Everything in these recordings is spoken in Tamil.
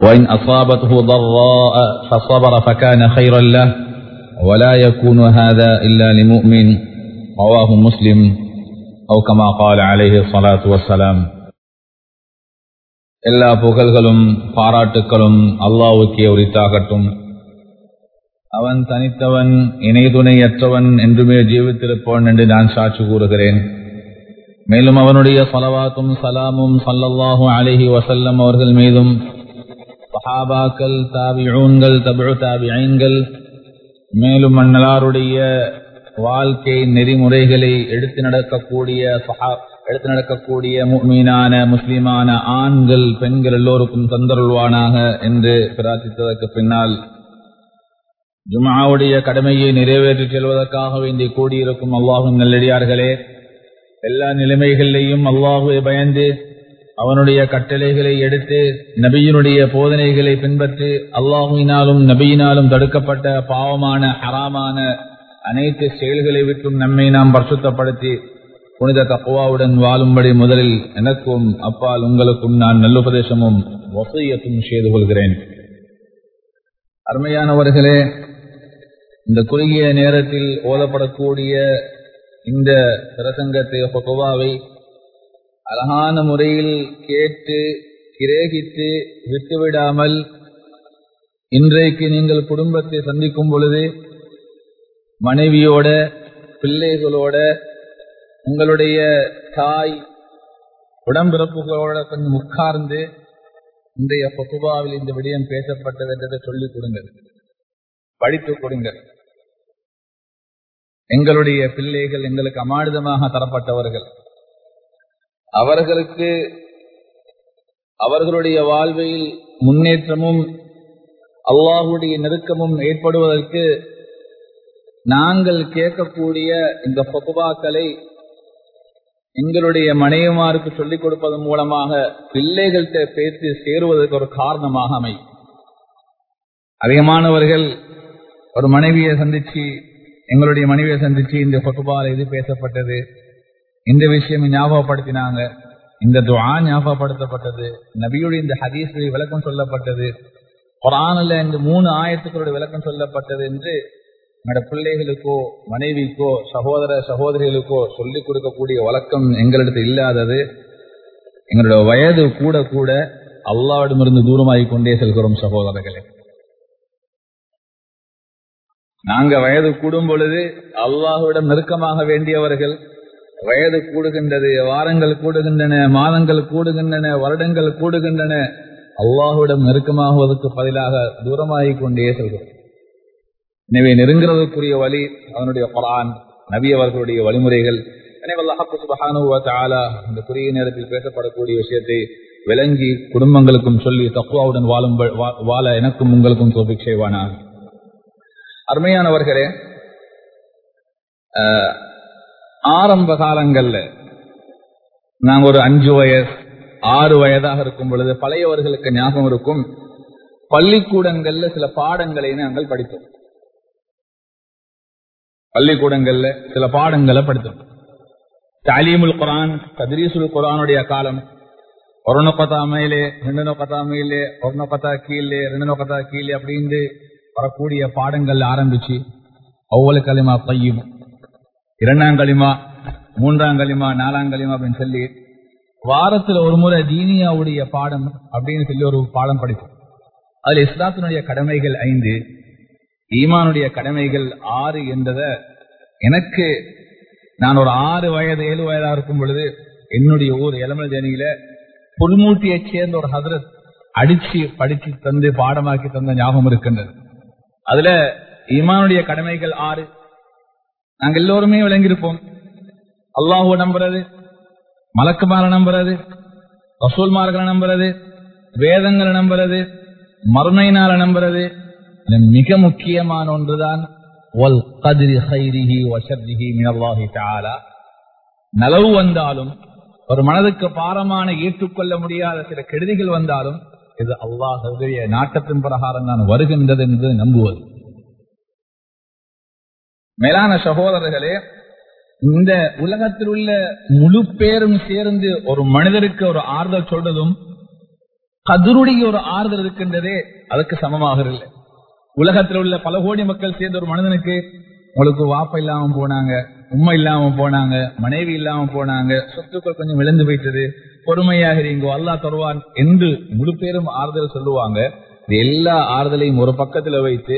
وإن أصابته ضراء فصبر فكان خيرا له ولا يكون هذا إلا لمؤمن رواه مسلم أو كما قال عليه الصلاة والسلام எல்லா புகழ்களும் பாராட்டுக்களும் அல்லாவுக்கே உரித்தாகட்டும் அவன் தனித்தவன் இணை துணையற்றவன் என்றுமே ஜீவித்திருப்பவன் என்று நான் சாட்சி கூறுகிறேன் மேலும் அவனுடைய சலவாத்தும் சலாமும் சல்லல்லாஹு அலிஹி வசல்லம் அவர்கள் மீதும் சஹாபாக்கள் தாபியூன்கள் தபு தாபியங்கள் மேலும் அந்நலாருடைய வாழ்க்கை நெறிமுறைகளை எடுத்து நடக்கக்கூடிய சஹா எடுத்து நடக்கக்கூடிய மீனான முஸ்லிமான ஆண்கள் பெண்கள் எல்லோருக்கும் தந்தருள்வானாக என்று பிரார்த்தித்ததற்கு பின்னால் ஜுமாவுடைய கடமையை நிறைவேற்றி செல்வதற்காக வேண்டி கூடியிருக்கும் அல்லாஹும் நல்லடியார்களே எல்லா நிலைமைகளிலையும் அல்லாஹுவை பயந்து அவனுடைய கட்டளைகளை எடுத்து நபியினுடைய போதனைகளை பின்பற்றி அல்லாஹுவினாலும் நபியினாலும் தடுக்கப்பட்ட பாவமான ஹராமான அனைத்து செயல்களை விட்டும் நம்மை நாம் பரிசுத்தப்படுத்தி புனித தக்குவாவுடன் வாழும்படி முதலில் எனக்கும் அப்பால் உங்களுக்கும் நான் நல்லுபதேசமும் வசையத்தும் செய்து கொள்கிறேன் அருமையானவர்களே இந்த குறுகிய நேரத்தில் ஓதப்படக்கூடிய இந்த பிரசங்கத்தை பொதுவாவை அழகான முறையில் கேட்டு கிரேகித்து விட்டுவிடாமல் இன்றைக்கு நீங்கள் குடும்பத்தை சந்திக்கும் பொழுது மனைவியோட பிள்ளைகளோட உங்களுடைய தாய் உடம்பிறப்புகளோட கொஞ்சம் உட்கார்ந்து இன்றைய பொதுவாவில் இந்த விடயம் பேசப்பட்டது என்றதை சொல்லிக் கொடுங்கள் படித்துக் கொடுங்கள் எங்களுடைய பிள்ளைகள் எங்களுக்கு அமானிதமாக தரப்பட்டவர்கள் அவர்களுக்கு அவர்களுடைய வாழ்வில் முன்னேற்றமும் அல்லாஹுடைய நெருக்கமும் ஏற்படுவதற்கு நாங்கள் கேட்கக்கூடிய இந்த பொதுவாக்களை எங்களுடைய மனைவிமாருக்கு சொல்லிக் கொடுப்பதன் மூலமாக பிள்ளைகள்கிட்ட பேசி சேருவதற்கு ஒரு காரணமாக அமையும் அதிகமானவர்கள் ஒரு மனைவியை சந்திச்சு எங்களுடைய மனைவியை சந்திச்சு இந்த பொதுபால் எது பேசப்பட்டது இந்த விஷயம் ஞாபகப்படுத்தினாங்க இந்த துவா ஞாபகப்படுத்தப்பட்டது நபியுடைய இந்த ஹதீஸ்களில் விளக்கம் சொல்லப்பட்டது குரானில் இந்த மூணு ஆயத்துக்களுடைய விளக்கம் சொல்லப்பட்டது என்று என்னோட பிள்ளைகளுக்கோ மனைவிக்கோ சகோதர சகோதரிகளுக்கோ சொல்லிக் கொடுக்கக்கூடிய வழக்கம் எங்களிடத்து இல்லாதது எங்களுடைய வயது கூட கூட அல்லாவிடமிருந்து தூரமாகிக் கொண்டே செல்கிறோம் சகோதரர்களே நாங்க வயது கூடும் பொழுது அல்லாஹுவிடம் நெருக்கமாக வேண்டியவர்கள் வயது கூடுகின்றது வாரங்கள் கூடுகின்றன மாதங்கள் கூடுகின்றன வருடங்கள் கூடுகின்றன அல்லாஹுவிடம் நெருக்கமாகுவதற்கு பதிலாக தூரமாகிக் கொண்டே செல்கிறோம் எனவே நெருங்குறதுக்குரிய வழி அவனுடைய குரான் நபி அவர்களுடைய வழிமுறைகள் இந்த குறுகிய நேரத்தில் பேசப்படக்கூடிய விஷயத்தை விளங்கி குடும்பங்களுக்கும் சொல்லி தக்குவாவுடன் வாழும் வாழ எனக்கும் உங்களுக்கும் தோப்பிக் செய்வானா அருமையானவர்களே ஆரம்ப காலங்கள்ல நாங்க ஒரு அஞ்சு வயசு ஆறு வயதாக இருக்கும் பொழுது பழையவர்களுக்கு ஞாபகம் இருக்கும் பள்ளிக்கூடங்கள்ல சில பாடங்களை நாங்கள் படித்தோம் பள்ளிக்கூடங்கள்ல சில பாடங்களை படித்தோம் தாலீமுல் குரான் தத்ரீசுல் குரானுடைய காலம் ஒரு நொக்கத்தா மேலே ரெண்டு நொக்கத்தா மேலே ஒரு நொக்கத்தா கீழே ரெண்டு நொக்கத்தா கீழே அப்படின்னு வரக்கூடிய பாடங்கள் ஆரம்பிச்சு ஒவ்வொரு களிமா பையும் இரண்டாம் களிமா மூன்றாம் களிமா நாலாம் களிமா அப்படின்னு சொல்லி வாரத்துல ஒரு முறை தீனியாவுடைய பாடம் அப்படின்னு சொல்லி ஒரு பாடம் படிப்போம் அதுல இஸ்லாத்தினுடைய கடமைகள் ஐந்து ஈமானுடைய கடமைகள் ஆறு என்றத எனக்கு நான் ஒரு ஆறு வயது ஏழு வயதா இருக்கும் பொழுது என்னுடைய ஊர் எலமல் தேனியில புல்மூட்டியை சேர்ந்த ஒரு ஹதரத் அடிச்சு படிச்சு தந்து பாடமாக்கி தந்த ஞாபகம் இருக்கின்றது அதுல ஈமானுடைய கடமைகள் ஆறு நாங்க எல்லோருமே விளங்கியிருப்போம் அல்லாஹுவ நம்புறது மலக்குமார நம்புறது ரசூல்மார்களை நம்புறது வேதங்களை நம்புறது மறுமையினால நம்புறது மிக முக்கியமான ஒன்றுதான் நலவு வந்தாலும் ஒரு மனதுக்கு பாரமான ஏற்றுக்கொள்ள முடியாத சில கெடுதிகள் வந்தாலும் இது அல்லாஹுடைய நாட்டத்தின் பிரகாரம் நான் வருகின்றது என்று நம்புவது மேலான சகோதரர்களே இந்த உலகத்தில் உள்ள முழு பேரும் சேர்ந்து ஒரு மனிதருக்கு ஒரு ஆறுதல் சொல்றதும் கதிருடைய ஒரு ஆறுதல் இருக்கின்றதே அதுக்கு சமமாக இல்லை உலகத்தில் உள்ள பல கோடி மக்கள் சேர்ந்த ஒரு மனிதனுக்கு உங்களுக்கு வாப்ப இல்லாம போனாங்க உண்மை இல்லாம போனாங்க மனைவி இல்லாம போனாங்க சொத்துக்கள் கொஞ்சம் விழுந்து போயிட்டது பொறுமையாக இருங்கோ அல்லா தருவான் என்று முழு பேரும் ஆறுதல் சொல்லுவாங்க இது எல்லா ஆறுதலையும் ஒரு பக்கத்துல வைத்து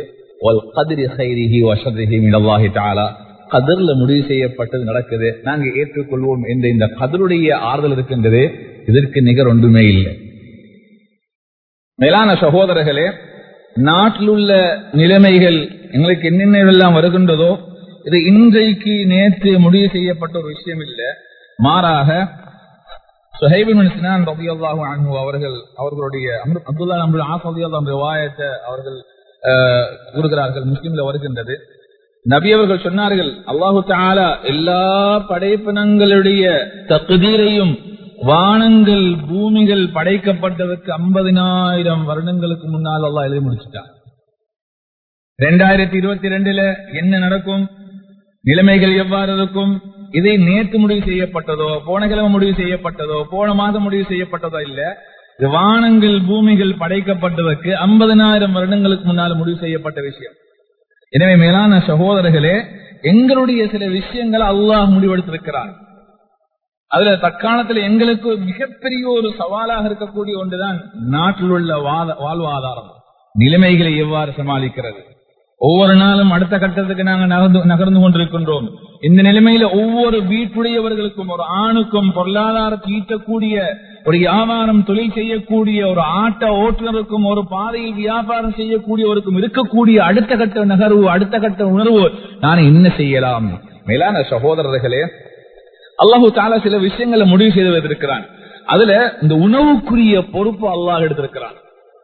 கதிர்ல முடிவு செய்யப்பட்டது நடக்குது நாங்க ஏற்றுக்கொள்வோம் என்ற இந்த கதருடைய ஆறுதல் இருக்கின்றது இதற்கு நிகர் ஒன்றுமே இல்லை மேலான சகோதரர்களே நாட்டில் உள்ள நிலைமைகள் எங்களுக்கு என்னென்னவெல்லாம் வருகின்றதோ இது இன்றைக்கு நேற்று முடிவு செய்யப்பட்ட ஒரு விஷயம் இல்லை மாறாக சுஹைபின் அவர்கள் அவர்களுடைய அப்துல்லா அப்துல் ஆசதியாம் வாயத்தை அவர்கள் கூறுகிறார்கள் முஸ்லீம்ல வருகின்றது நபி அவர்கள் சொன்னார்கள் அல்லாஹு தாலா எல்லா படைப்பினங்களுடைய தகுதீரையும் வானங்கள் பூமிகள் படைக்கப்பட்டதற்கு ஐம்பதினாயிரம் வருடங்களுக்கு முன்னால் அல்லா எழுதி முடிச்சுட்டார் இரண்டாயிரத்தி இருபத்தி ரெண்டுல என்ன நடக்கும் நிலைமைகள் எவ்வாறு இருக்கும் இதை நேற்று முடிவு செய்யப்பட்டதோ போன கிழமை முடிவு செய்யப்பட்டதோ போன மாதம் முடிவு செய்யப்பட்டதோ இல்ல வானங்கள் பூமிகள் படைக்கப்பட்டதற்கு ஐம்பதனாயிரம் வருடங்களுக்கு முன்னால் முடிவு செய்யப்பட்ட விஷயம் எனவே மேலான சகோதரர்களே எங்களுடைய சில விஷயங்களை அல்லாஹ் முடிவெடுத்திருக்கிறான் அதுல தற்காலத்தில் எங்களுக்கு மிகப்பெரிய ஒரு சவாலாக இருக்கக்கூடிய ஒன்றுதான் நாட்டில் உள்ள வாழ்வாதாரம் நிலைமைகளை எவ்வாறு சமாளிக்கிறது ஒவ்வொரு நாளும் அடுத்த கட்டத்துக்கு நாங்கள் நகர்ந்து நகர்ந்து கொண்டிருக்கின்றோம் இந்த நிலைமையில ஒவ்வொரு வீட்டுடையவர்களுக்கும் ஒரு ஆணுக்கும் பொருளாதாரத்தை ஈட்டக்கூடிய ஒரு வியாபாரம் தொழில் செய்யக்கூடிய ஒரு ஆட்ட ஓட்டுநருக்கும் ஒரு பாதையில் வியாபாரம் செய்யக்கூடியவருக்கும் இருக்கக்கூடிய அடுத்த கட்ட நகர்வு அடுத்த கட்ட உணர்வு நான் என்ன செய்யலாம் மேலான சகோதரர்களே அல்லாஹு தாலா சில விஷயங்களை முடிவு செய்து வைத்திருக்கிறான் அதுல இந்த உணவுக்குரிய பொறுப்பு அல்லாஹ் எடுத்திருக்கிறான்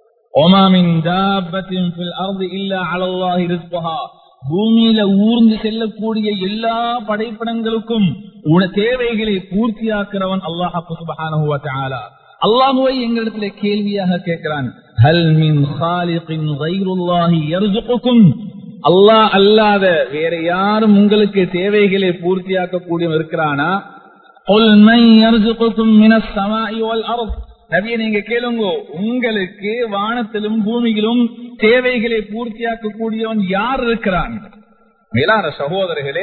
பூமியில ஊர்ந்து செல்லக்கூடிய எல்லா படைப்படங்களுக்கும் தேவைகளை பூர்த்தியாக்குறவன் அல்லாஹ் அல்லாஹுவை எங்களிடத்துல கேள்வியாக கேட்கிறான் அல்லாஹ் அல்லாத வேற யாரும் உங்களுக்கு தேவைகளை பூர்த்தியாக்கக்கூடிய இருக்கிறானா நபிய நீங்க கேளுங்க உங்களுக்கு வானத்திலும் பூமியிலும் தேவைகளை பூர்த்தியாக்கக்கூடியவன் யார் இருக்கிறான் மேலான சகோதரர்களே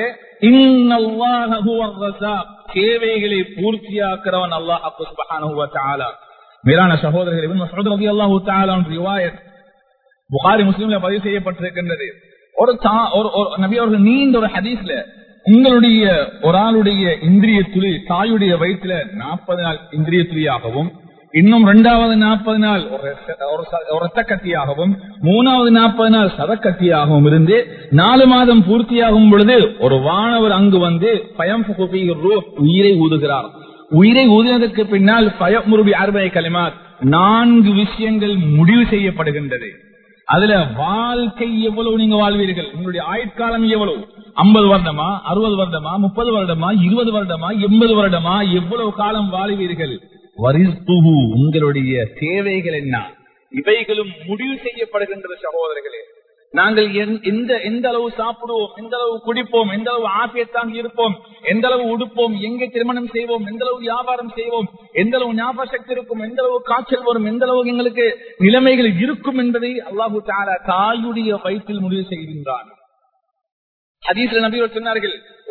தேவைகளை பூர்த்தியாக்குறவன் அல்லாஹ் மேலான சகோதரர்களே அல்லாஹு புகாரி முஸ்லீம்ல பதிவு செய்யப்பட்டிருக்கின்றது ஒரு நபி அவர்கள் நீண்ட ஒரு ஹதீஸ்ல உங்களுடைய ஒரு ஆளுடைய இந்திரிய துளி தாயுடைய வயிற்றுல நாற்பது நாள் இந்திரிய துளியாகவும் இன்னும் இரண்டாவது நாற்பது நாள் ஒரு ரத்த கட்டியாகவும் மூணாவது நாற்பது நாள் சதக்கட்டியாகவும் இருந்து நாலு மாதம் பூர்த்தியாகும் பொழுது ஒரு வானவர் அங்கு வந்து பயம் உயிரை ஊதுகிறார் உயிரை ஊதினதற்கு பின்னால் பயமுருபி அறுபை கலிமாத் நான்கு விஷயங்கள் முடிவு செய்யப்படுகின்றது அதுல வாழ்க்கை எவ்வளவு நீங்க வாழ்வீர்கள் உங்களுடைய ஆயுட்காலம் எவ்வளவு ஐம்பது வருடமா அறுபது வருடமா முப்பது வருடமா இருபது வருடமா எண்பது வருடமா எவ்வளவு காலம் வாழ்வீர்கள் வரிஸ்துகு உங்களுடைய தேவைகள் என்ன இவைகளும் முடிவு செய்யப்படுகின்ற சகோதரர்களே நாங்கள் எந்த எந்த அளவு சாப்பிடுவோம் எந்த அளவு குடிப்போம் எந்த அளவு ஆசியத்தான் இருப்போம் எந்த அளவு உடுப்போம் எங்கே திருமணம் செய்வோம் எந்த அளவு வியாபாரம் செய்வோம் எந்த அளவு ஞாபக சக்தி இருக்கும் எந்த அளவு காய்ச்சல் வரும் எந்த அளவு எங்களுக்கு நிலைமைகள் இருக்கும் என்பதை அல்லாஹு தாலா தாயுடைய வயிற்றில் முடிவு செய்கின்றான் ஹதீஸ்ல நபிகள் சொன்னார்கள்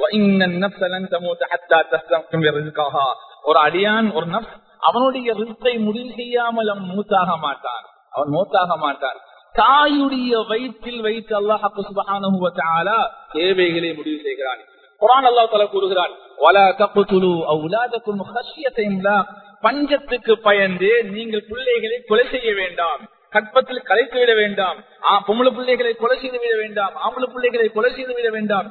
ஒரு அடியான் ஒரு நப் அவனுடைய ரிஸ்கை முடிவு செய்யாமல் அவன் மூத்தாக மாட்டான் அவன் மூத்தாக மாட்டான் தாயுடைய வயிற்றில் வைத்து அல்லாஹு தேவைகளை முடிவு செய்கிறான் குரான் அல்லா தலா கூறுகிறான் பஞ்சத்துக்கு பயந்து நீங்கள் பிள்ளைகளை கொலை செய்ய வேண்டாம் கற்பத்தில் கலைத்து விட வேண்டாம் பொம்பளை பிள்ளைகளை கொலை செய்து விட வேண்டாம் ஆம்பளை பிள்ளைகளை கொலை செய்து விட வேண்டாம்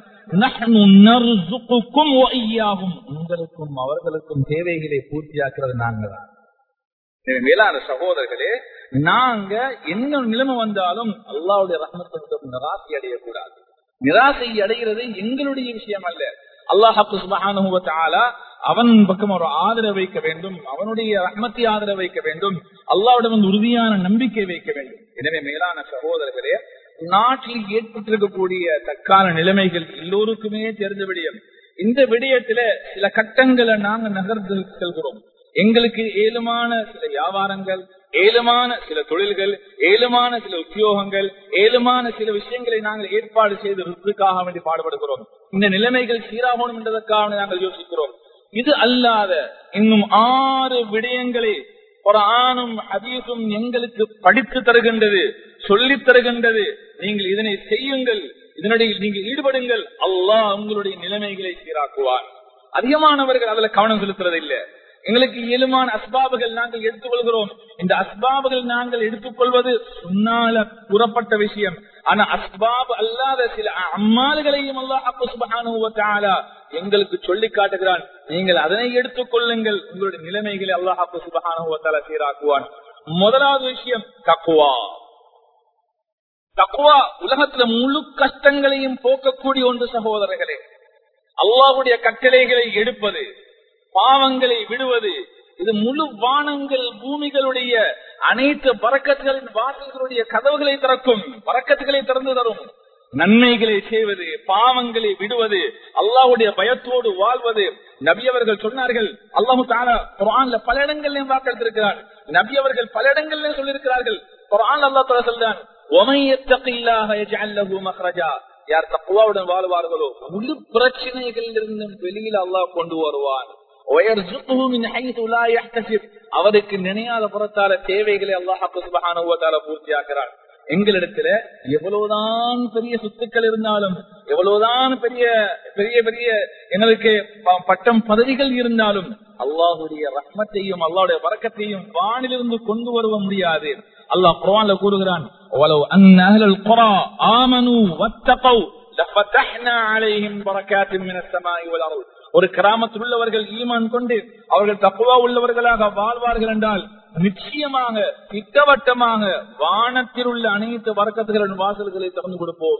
உங்களுக்கும் அவர்களுக்கும் தேவைகளை பூர்த்தியாக்குறது நாங்கள் தான் மேலான சகோதரர்களே நாங்க என்ன நிலைமை வந்தாலும் அல்லாவுடைய ரஹமத்தை நிராசை அடையக்கூடாது நிராசை அடைகிறது எங்களுடைய விஷயம் அல்ல அல்லாஹாக்கு சுபகானுவத்தாலா அவன் பக்கம் ஒரு ஆதரவு வைக்க வேண்டும் அவனுடைய ரஹமத்தை ஆதரவு வைக்க வேண்டும் அல்லாவிடம் வந்து உறுதியான நம்பிக்கை வைக்க வேண்டும் எனவே மேலான சகோதரர்களே நாட்டில் ஏற்பட்டிருக்கக்கூடிய தற்கால நிலைமைகள் எல்லோருக்குமே தெரிந்த விடயம் இந்த விடயத்துல சில கட்டங்களை நாங்க நகர்ந்து செல்கிறோம் எங்களுக்கு ஏழுமான சில வியாபாரங்கள் ஏழுமான சில தொழில்கள் ஏழுமான சில உத்தியோகங்கள் ஏழுமான சில விஷயங்களை நாங்கள் ஏற்பாடு செய்து ரிசுக்காக வேண்டி பாடுபடுகிறோம் இந்த நிலைமைகள் சீராகணும் என்பதற்காக நாங்கள் யோசிக்கிறோம் இது அல்லாத இன்னும் ஆறு விடயங்களை குரானும் ஹதீஸும் எங்களுக்கு படித்து தருகின்றது சொல்லித் தருகின்றது நீங்கள் இதனை செய்யுங்கள் இதனுடைய நீங்கள் ஈடுபடுங்கள் அல்லாஹ் உங்களுடைய நிலைமைகளை சீராக்குவார் அதிகமானவர்கள் அதுல கவனம் செலுத்துறது இல்லை எங்களுக்கு இயலுமான அஸ்பாபுகள் நாங்கள் எடுத்துக்கொள்கிறோம் இந்த அஸ்பாபுகள் நாங்கள் எடுத்துக்கொள்வது சுண்ணால கூறப்பட்ட விஷயம் ஆனா அஸ்பாப் அல்லாத சில அம்மால்களையும் அல்லாஹ் எங்களுக்கு சொல்லி காட்டுகிறான் நீங்கள் அதனை எடுத்துக் கொள்ளுங்கள் உங்களுடைய நிலைமைகளை அல்லாஹாக்கு சுபகானுவத்தால சீராக்குவான் முதலாவது விஷயம் தக்குவா தக்குவா உலகத்துல முழு கஷ்டங்களையும் போக்கக்கூடிய ஒன்று சகோதரர்களே அல்லாஹுடைய கட்டளைகளை எடுப்பது பாவங்களை விடுவது இது முழு வானங்கள் பூமிகளுடைய அனைத்து பறக்கத்துகளின் வாசல்களுடைய கதவுகளை திறக்கும் பறக்கத்துகளை திறந்து தரும் நன்மைகளை செய்வது பாவங்களை விடுவது அல்லாஹுடைய பயத்தோடு வாழ்வது நபி அவர்கள் சொன்னார்கள் அல்லாஹு தாலா குரான்ல பல இடங்கள்லயும் வாக்களித்திருக்கிறார் நபி அவர்கள் பல இடங்கள்ல சொல்லியிருக்கிறார்கள் குரான் அல்லா தாலா சொல்றான் யார் தக்குவாவுடன் வாழ்வார்களோ முழு பிரச்சனைகளில் இருந்தும் வெளியில் அல்லாஹ் கொண்டு வருவான் அவருக்கு நினையாத புறத்தால தேவைகளை அல்லாஹால பூர்த்தியாக்குறான் எங்களிடத்துல எவ்வளவுதான் பெரிய சொத்துக்கள் இருந்தாலும் எவ்வளவுதான் பெரிய பெரிய பெரிய எங்களுக்கு பட்டம் பதவிகள் இருந்தாலும் அல்லாஹுடைய ரஹ்மத்தையும் அல்லாவுடைய வரக்கத்தையும் வானிலிருந்து கொண்டு வருவ முடியாது அல்லாஹ் குரான்ல கூறுகிறான் ஒரு கிராமத்தில் உள்ளவர்கள் ஈமான் கொண்டு அவர்கள் தப்புவா உள்ளவர்களாக வாழ்வார்கள் என்றால் நிச்சயமாக திட்டவட்டமாக வானத்தில் உள்ள அனைத்து வரக்கத்துகளின் வாசல்களை திறந்து கொடுப்போம்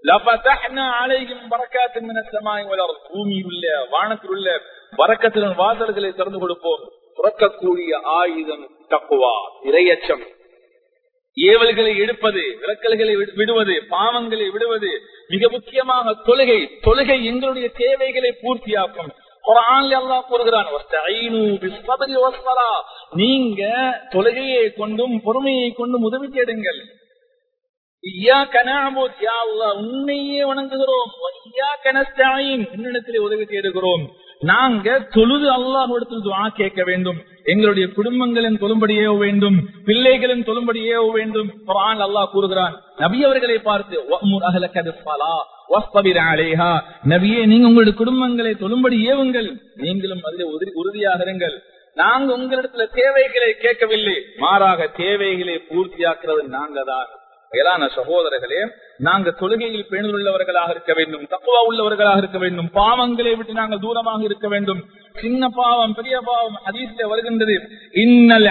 பூமியில் உள்ள வானத்தில் உள்ள வரக்கத்தின் வாசல்களை திறந்து கொடுப்போம் துறக்கக்கூடிய ஆயுதம் தக்குவா இரையச்சம் ஏவல்களை எடுப்பது விளக்கல்களை விடுவது பாவங்களை விடுவது மிக முக்கியமாக தொழுகை தொழுகை எங்களுடைய தேவைகளை பூர்த்தியாக்கும் நீங்க தொழுகையை கொண்டும் பொறுமையை கொண்டும் உதவி தேடுங்கள் உன்னையே வணங்குகிறோம் உன்னிடத்திலே உதவி தேடுகிறோம் நாங்க தொழுது அல்லாஹிடத்தில் துவா கேட்க வேண்டும் எங்களுடைய குடும்பங்களின் தொழும்படியே வேண்டும் பிள்ளைகளின் தொழும்படியே வேண்டும் அல்லாஹ் கூறுகிறான் நபி அவர்களை பார்த்து நபியே நீங்க உங்களுடைய குடும்பங்களை தொழும்படி ஏவுங்கள் நீங்களும் அதில் உறுதியாக இருங்கள் நாங்க உங்களிடத்துல தேவைகளை கேட்கவில்லை மாறாக தேவைகளை பூர்த்தியாக்குறது நாங்க தான் மேலான சகோதரர்களே நாங்க தொழுகையில் பேணுதல் உள்ளவர்களாக இருக்க வேண்டும் தக்குவா உள்ளவர்களாக இருக்க வேண்டும் பாவங்களை விட்டு நாங்கள் தூரமாக இருக்க வேண்டும் சின்ன பாவம் பெரிய பாவம் ஹதீஸ்ல வருகின்றது இன்னல்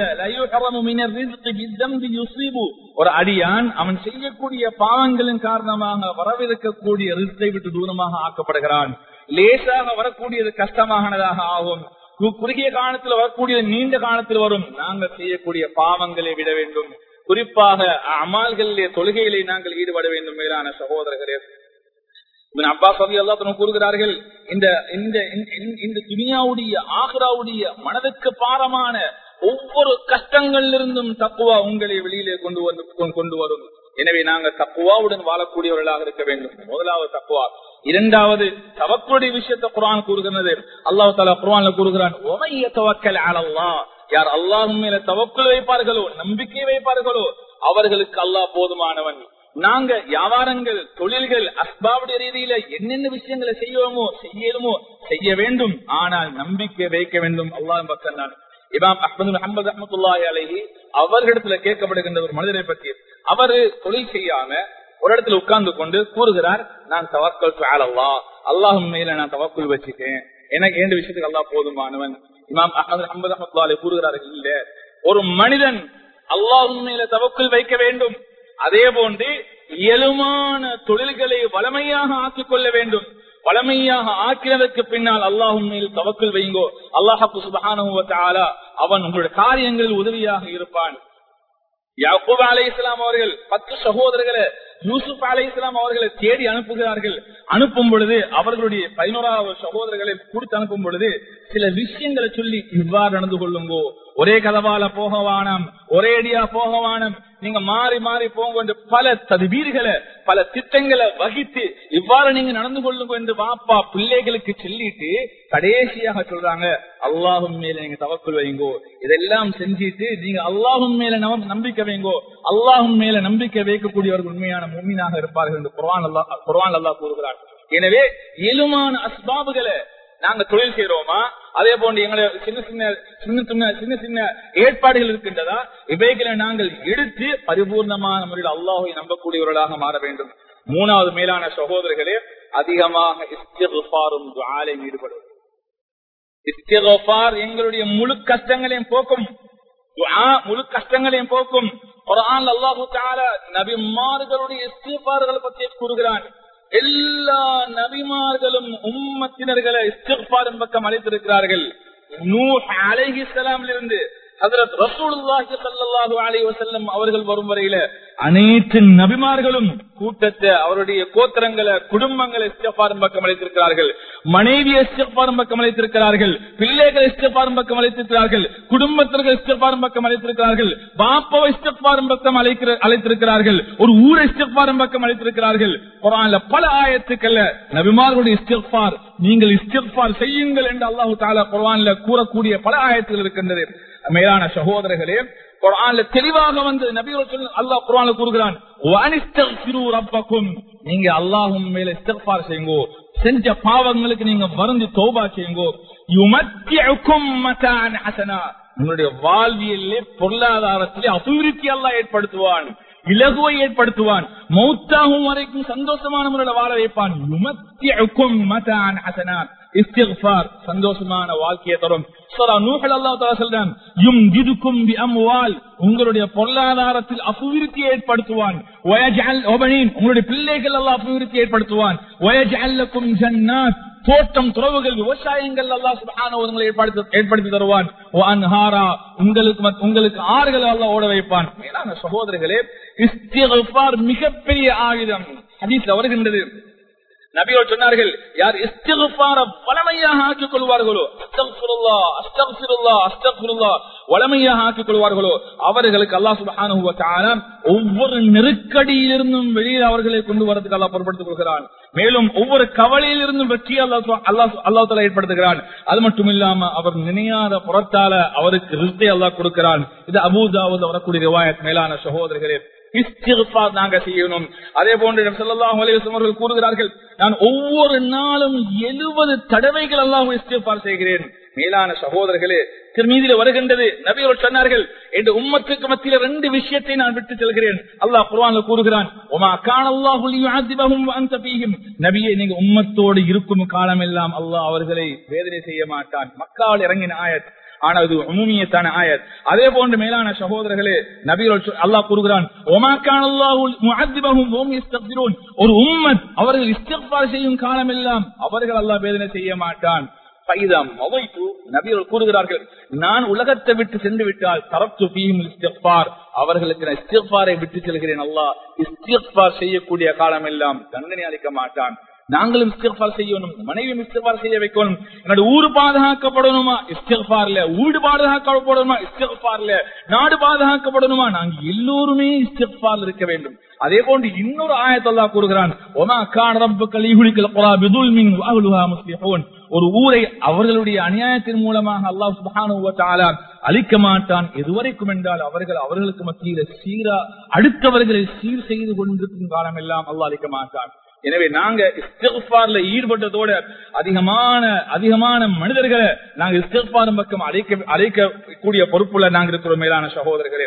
ஒரு அடியான் அவன் செய்யக்கூடிய பாவங்களின் காரணமாக வரவிருக்கக்கூடிய ரிஸ்கை விட்டு தூரமாக ஆக்கப்படுகிறான் லேசாக வரக்கூடியது கஷ்டமானதாக ஆகும் குறுகிய காலத்தில் வரக்கூடியது நீண்ட காலத்தில் வரும் நாங்கள் செய்யக்கூடிய பாவங்களை விட வேண்டும் குறிப்பாக அமால்களிலே தொழுகையிலே நாங்கள் ஈடுபட வேண்டும் மேலான சகோதரர்களே அப்பா சொல்லி எல்லாத்தினும் கூறுகிறார்கள் இந்த இந்த இந்த துனியாவுடைய ஆக்ராவுடைய மனதுக்கு பாரமான ஒவ்வொரு கஷ்டங்களிலிருந்தும் தக்குவா உங்களை வெளியிலே கொண்டு வந்து கொண்டு வரும் எனவே நாங்கள் தக்குவாவுடன் வாழக்கூடியவர்களாக இருக்க வேண்டும் முதலாவது தக்குவா இரண்டாவது தவக்குடைய விஷயத்தை குரான் கூறுகிறது அல்லாஹ் தாலா குரான்ல கூறுகிறான் யார் அல்லாஹ் மேல தவக்குள் வைப்பார்களோ நம்பிக்கை வைப்பார்களோ அவர்களுக்கு அல்லாஹ் போதுமானவன் நாங்க வியாபாரங்கள் தொழில்கள் அஸ்பாவுடைய ரீதியில என்னென்ன விஷயங்களை செய்வோமோ செய்யணுமோ செய்ய வேண்டும் ஆனால் நம்பிக்கை வைக்க வேண்டும் அல்லாஹ் பக்கம் நான் இமாம் அஹமது அஹமது அஹமத்துல்லாஹி அலஹி அவர்களிடத்துல கேட்கப்படுகின்ற ஒரு மனிதரை பற்றி அவரு தொழில் செய்யாம ஒரு இடத்துல உட்கார்ந்து கொண்டு கூறுகிறார் நான் தவக்கல் அல்லா அல்லாஹும் மேல நான் தவக்குள் வச்சுட்டேன் எனக்கு ஏண்டு விஷயத்துக்கு அல்லா போதுமானவன் இமாம் அஹமது அஹமது அஹமத்துல்லாஹி கூறுகிறார்கள் இல்ல ஒரு மனிதன் அல்லாஹும் மேல தவக்குள் வைக்க வேண்டும் அதே போன்று இயலுமான தொழில்களை வளமையாக ஆக்கிக் கொள்ள வேண்டும் வளமையாக ஆக்கினதற்கு பின்னால் அல்லாஹும் மேல் தவக்கல் வைங்கோ அல்லாஹு சுபகான அவன் உங்களுடைய காரியங்களில் உதவியாக இருப்பான் யாக்கூப் அலை இஸ்லாம் அவர்கள் பத்து சகோதரர்களை யூசுப் அலை இஸ்லாம் அவர்களை தேடி அனுப்புகிறார்கள் அனுப்பும் பொழுது அவர்களுடைய பதினோராவது சகோதரர்களை கொடுத்து அனுப்பும் பொழுது சில விஷயங்களை சொல்லி இவ்வாறு நடந்து கொள்ளுங்கோ ஒரே கதவால போகவானம் ஒரே அடியா போகவானம் நீங்க மாறி மாறி போங்க என்று பல ததுவீர்களை பல திட்டங்களை வகித்து இவ்வாறு நீங்க நடந்து கொள்ளுங்க என்று வாப்பா பிள்ளைகளுக்கு சொல்லிட்டு கடைசியாக சொல்றாங்க அல்லாஹும் மேல நீங்க தவக்குள் வைங்கோ இதெல்லாம் செஞ்சிட்டு நீங்க அல்லாஹும் மேல நம்- நம்பிக்கை வைங்கோ அல்லாஹும் மேல நம்பிக்கை வைக்கக்கூடியவர்கள் உண்மையான மும்மினாக இருப்பார்கள் என்று குர்ஆன் அல்லாஹ் குர்ஆன் அல்லாஹ் கூறுகிறார் எனவே இயலுமான அஸ்பாபுகளை நாங்க தொழில் செய்யறோமா அதே போன்று எங்களை சின்ன சின்ன சின்ன சின்ன சின்ன சின்ன ஏற்பாடுகள் இருக்கின்றதா இவைகளை நாங்கள் எடுத்து பரிபூர்ணமான முறையில் அல்லாஹை நம்பக்கூடியவர்களாக மாற வேண்டும் மூணாவது மேலான சகோதரர்களே அதிகமாக இஸ்திஃபாரும் துஆலையும் ஈடுபடுவது இஸ்திஃபார் எங்களுடைய முழு கஷ்டங்களையும் போக்கும் துஆ முழு கஷ்டங்களையும் போக்கும் குர்ஆன் அல்லாஹு தஆலா நபிமார்களுடைய இஸ்திஃபார்களை பற்றி கூறுகிறான் எல்லா நபிமார்களும் உம்மத்தினர்களை இஸ்திஃபாரின் பக்கம் அழைத்திருக்கிறார்கள் நூஹ் அலைஹிஸ்ஸலாமிலிருந்து ஹஜரத் ரசூலுல்லாஹி ஸல்லல்லாஹு அலைஹி வஸல்லம் அவர்கள் வரும் வரையில அனைத்து நபிமார்களும் கூட்டத்தை அவருடைய கோத்திரங்களை குடும்பங்களை இஸ்திஃபாரின் பக்கம் அழைத்திருக்கிறார்கள் மனைவி இஸ்திஃபாரின் பக்கம் அழைத்திருக்கிறார்கள் பிள்ளைகள் இஸ்திஃபாரின் பக்கம் அழைத்திருக்கிறார்கள் குடும்பத்திற்கு இஸ்திஃபாரின் பக்கம் அழைத்திருக்கிறார்கள் பாப்பாவை இஸ்திஃபாரின் பக்கம் அழைக்கிற அழைத்திருக்கிறார்கள் ஒரு ஊரை இஸ்திஃபாரின் பக்கம் அழைத்திருக்கிறார்கள் குரான்ல பல ஆயத்துக்கள்ல நபிமார்களுடைய இஸ்திஃபார் நீங்கள் இஸ்திஃபார் செய்யுங்கள் என்று அல்லாஹு தாலா குர்ஆன்ல கூறக்கூடிய பல ஆயத்துகள் இருக்கின்றது மேலான சகோதரர்களே குர்ஆன்ல தெளிவாக வந்து நபிகள் சொல்லு அல்லாஹ் குர்ஆன்ல கூறுகிறான் "வஅனிஸ்தக்ஃபிரு ரப்பக்கும்." நீங்க அல்லாஹ்வும் மேல இஸ்திக்பார் செய்யுங்கோ செஞ்ச பாவங்களுக்கு நீங்க வருந்தி தௌபா செய்யுங்கோ யுமத்தியுக்கும் மதான் ஹசனா உங்களுடைய வாழ்வியலே பொருளாதாரத்திலே அபிவிருத்தி அல்லாஹ் ஏற்படுத்துவான் இலகுவை ஏற்படுத்துவான் மௌத்தாகும் வரைக்கும் சந்தோஷமான முறையில் வாழ வைப்பான் யுமத்தியுக்கும் மதான் ஹசனா இஸ்திக்பார் சந்தோஷமான வாழ்க்கையை தரும் சூரா நூஹ் அல்லாஹ் தஆலா சொல்றான் யும்ஜிதுக்கும் பிஅம்வால் உங்களுடைய பொருளாதாரத்தில் அபிவிருத்தி ஏற்படுத்துவான் வயஜஅல் வபனீன் உங்களுடைய பிள்ளைகள் அல்லாஹ் அபிவிருத்தி ஏற்படுத்துவான் வயஜஅல் லக்கும் ஜன்னாத் தோட்டம் துறவுகள் விவசாயங்கள் அல்லாஹ் சுப்ஹானஹு உங்களை ஏற்படுத்தி ஏற்படுத்தி தருவான் வ அன்ஹாரா உங்களுக்கு மத்- உங்களுக்கு ஆறுகள் அல்லாஹ் ஓட வைப்பான் மேலான சகோதரர்களே இஸ்திக்பார் மிகப்பெரிய ஆயுதம் ஹதீஸ்ல வருகின்றது நபிகள் சொன்னார்கள் யார் இஸ்திகுபார வளமையாக ஆக்கிக் கொள்வார்களோ அஸ்தக்ஃபிருல்லா அஸ்தக்ஃபிருல்லா அஸ்தக்ஃபிருல்லா வளமையாக ஆக்கிக் கொள்வார்களோ அவர்களுக்கு அல்லாஹ் சுப்ஹானஹு வ தஆலா ஒவ்வொரு நெருக்கடியிலிருந்தும் வெளியில் அவர்களை கொண்டு வரதுக்கு அல்லாஹ் பொறுப்படுத்திக் கொள்கிறான் மேலும் ஒவ்வொரு கவலையிலிருந்தும் வெற்றி அல்லாஹ் சு- அல்லாஹ் அல்லாஹ் தஆலா ஏற்படுத்துகிறான் அது மட்டும் இல்லாம அவர் நினையாத புறத்தால அவருக்கு ரிஸ்கை அல்லாஹ் கொடுக்கிறான் இது அபூதாவுது வரக்கூடிய ரிவாயத் மேலான சகோதரர்களே இஸ்திக்பார் நாங்க செய்யணும் அதே போன்று நபி ஸல்லல்லாஹு அலைஹி வஸல்லம் அவர்கள் கூறுகிறார்கள் நான் ஒவ்வொரு நாளும் 70 தடவைகள் அல்லாஹ் இஸ்திக்பார் செய்கிறேன் மேலான சகோதரர்களே திருமீதியில வருகின்றது நபி அவர்கள் சொன்னார்கள் என்ற உம்மத்துக்கு மத்தியில ரெண்டு விஷயத்தை நான் விட்டு செல்கிறேன் அல்லாஹ் குர்ஆன்ல கூறுகிறான் ஒமா கான அல்லாஹு லியுஅதிபஹும் வ அன்த ஃபீஹிம் நபியே நீங்க உம்மத்தோடு இருக்கும் காலம் எல்லாம் அல்லாஹ் அவர்களை வேதனை செய்ய மாட்டான் மக்காவில் இறங்கின ஆயத் ஆனால் இது உமுமியத்தான ஆயத் அதே போன்று மேலான சகோதரர்களே நபிகள் சொ- அல்லாஹ் கூறுகிறான் ஒமாக்கான் அல்லாஹு முஅத்திபஹும் வஹும் யஸ்தக்பிரூன் ஒரு உம்மத் அவர்கள் இஸ்திக்பார் செய்யும் காலமெல்லாம் அவர்கள் அல்லாஹ் வேதனை செய்ய மாட்டான் ஃபைதம் மவைத்து நபிகள் கூறுகிறார்கள் நான் உலகத்தை விட்டு சென்று விட்டால் தரத்து ஃபீஹிம் இஸ்திக்பார் அவர்களுக்கு நான் இஸ்திக்பாரை விட்டு செல்கிறேன் அல்லாஹ் இஸ்திக்பார் செய்யக்கூடிய காலமெல்லாம் தண்டனை அளிக்க மாட்டான் நாங்களும் இஸ்திஃபார் செய்யணும் மனைவியும் இஸ்திஃபார் செய்ய வைக்கணும் என்னோட ஊரு பாதுகாக்கப்படணுமா இஸ்திஃபார்ல வீடு பாதுகாக்கப்படணுமா இஸ்திஃபார்ல நாடு பாதுகாக்கப்படணுமா நாங்க எல்லோருமே இஸ்திஃபார் இருக்க வேண்டும் அதே போன்று இன்னொரு ஆயத்தல்லா கூறுகிறான் ஒமா கான் ரப்புக்கல் யுஹ்லிகல் குரா பிதுல்மின் வஅஹ்லுஹா முஸ்லிஹூன் ஒரு ஊரை அவர்களுடைய அநியாயத்தின் மூலமாக அல்லாஹ் சுப்ஹானஹு வ தஆலா அழிக்க மாட்டான் எதுவரைக்கும் என்றால் அவர்கள் அவர்களுக்கு மத்தியில சீரா அடுத்தவர்களை சீர் செய்து கொண்டிருக்கும் காலம் எல்லாம் அல்லாஹ் அழிக்க மாட்டான் எனவே நாங்க இஸ்திஃபார்ல ஈடுபட்டதோட அதிகமான அதிகமான மனிதர்களை நாங்க இஸ்திஃபாரும் பக்கம் அழைக்க அழைக்கக்கூடிய பொறுப்புல நாங்க இருக்கிறோம் மேலான சகோதரர்களே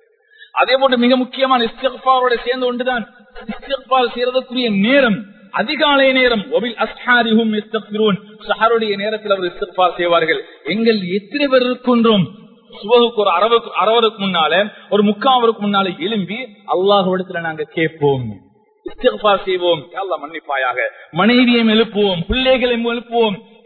அதே போன்று மிக முக்கியமான இஸ்திஃபாரோட சேர்ந்து கொண்டுதான் இஸ்திஃபார் செய்யறதுக்குரிய நேரம் அதிகாலை நேரம் ஒபில் அஸ்ஹாரிஹும் இஸ்தக்பிரூன் சஹருடைய நேரத்தில் அவர் இஸ்திஃபார் செய்வார்கள் எங்கள் எத்தனை பேர் இருக்கின்றோம் சுபகுக்கு ஒரு அரவுக்கு அரவருக்கு முன்னால ஒரு முக்காவருக்கு முன்னால எழும்பி அல்லாஹ்விடத்துல நாங்க கேட்போம் இஸ்திக்பார் செய்வோம் யா அல்லாஹ் மன்னிப்பாயாக மனைவியையும் எழுப்புவோம் பிள்ளைகளையும் எழுப்புவோம்